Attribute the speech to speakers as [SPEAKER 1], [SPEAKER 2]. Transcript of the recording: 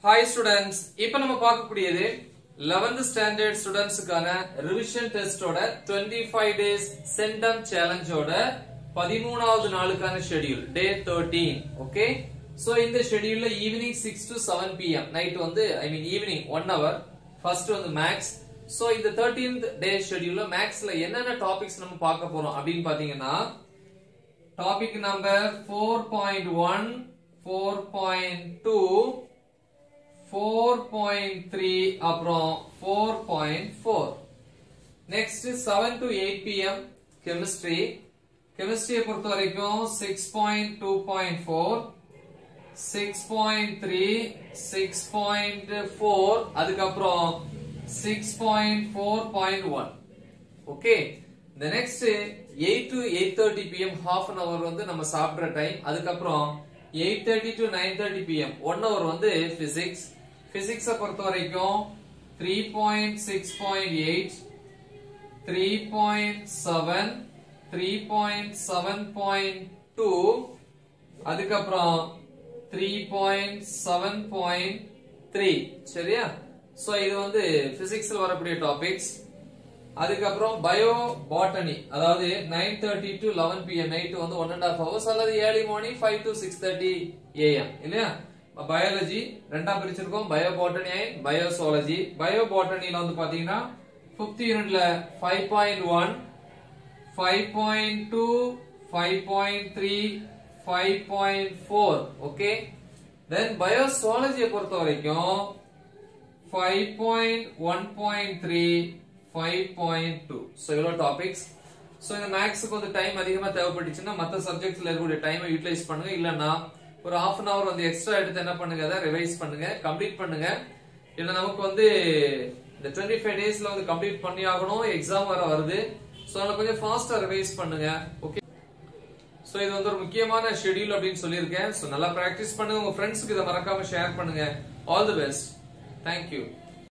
[SPEAKER 1] hi students இப்போ நம்ம பார்க்கக்கூடியது 11th ஸ்டாண்டர்ட் ஸ்டூடெண்ட்ஸுக்கான ரிவிஷன் டெஸ்டோட 25 ஃபைவ் டேஸ் சென்டம் சேலஞ்சோட பதிமூணாவது நாளுக்கான ஷெட்யூல் டே 13 ஓகே சோ இந்த ஷெட்யூல்ல evening six to seven PM night வந்து I mean evening one hour first வந்து மேக்ஸ் சோ இந்த 13th டே ஷெட்யூல்ல மேக்ஸ்ல என்னென்ன டாபிக்ஸ் நம்ம பார்க்க போறோம் அப்படின்னு பாத்தீங்கன்னா topic number four point one four point two four point three அப்புறம் four point four next seven to eight PM chemistry கெமிஸ்ட்ரியை பொறுத்த வரைக்கும் six point two point four six point three six point four அதுக்கப்புறம் six point four point one okay இந்த next eight to eight thirty PM half an hour வந்து நம்ம சாப்பிட்ற time அதுக்கப்புறம் eight thirty to nine thirty PM one hour வந்து physics பிசிக்ஸை பொறுத்த வரைக்கும் three point six point eight three point seven three point seven point two அதுக்கப்புறம் three point seven point three சரியா சோ இது வந்து பிசிக்ஸ்ல வரக்கூடிய டாபிக்ஸ் அதுக்கப்புறம் பயோ பாட்டனி அதாவது nine thirty to eleven PM night வந்து ஒன் அண்ட் ஹாஃப் ஹவர்ஸ் அல்லது early morning five to six thirty AM இல்லையா பயாலஜி ரெண்டா பிரிச்சிருக்கோம் பயோ பாட்டனி பயோசாலஜி பயோ பாட்டனில வந்து பாத்தீங்கன்னா பிப்த் யூனிட்ல five point one five point two five point three five point four okay then பயோசாலஜியை பொறுத்த வரைக்கும் five point one point three five point two so இவ்வளோ டாபிக்ஸ் ஸோ இந்த மேக்ஸுக்கு வந்து டைம் அதிகமாக தேவைப்பட்டுச்சுன்னா மற்ற சப்ஜெக்ட்ஸ்ல இருக்கக்கூடிய டைமை யூட்டிலைஸ் பண்ணுங்க இல்லைன்னா ஒரு ஹாஃப் அன் அவர் வந்து எக்ஸ்ட்ரா எடுத்து என்ன பண்ணுங்க அதை ரிவைஸ் பண்ணுங்க கம்ப்ளீட் பண்ணுங்க ஏன்னா நமக்கு வந்து இந்த டுவெண்ட்டி ஃபைவ் டேஸ்ல வந்து கம்ப்ளீட் பண்ணி ஆகணும் எக்ஸாம் வர வருது ஸோ அதனால கொஞ்சம் ஃபாஸ்டா ரிவைஸ் பண்ணுங்க ஓகே ஸோ இது வந்து ஒரு முக்கியமான ஷெட்யூல் அப்படின்னு சொல்லியிருக்கேன் ஸோ நல்லா ப்ராக்டிஸ் பண்ணுங்க உங்க ஃப்ரெண்ட்ஸுக்கு இதை மறக்காம ஷேர் பண்ணுங்க ஆல் தி பெஸ்ட் தேங்க்யூ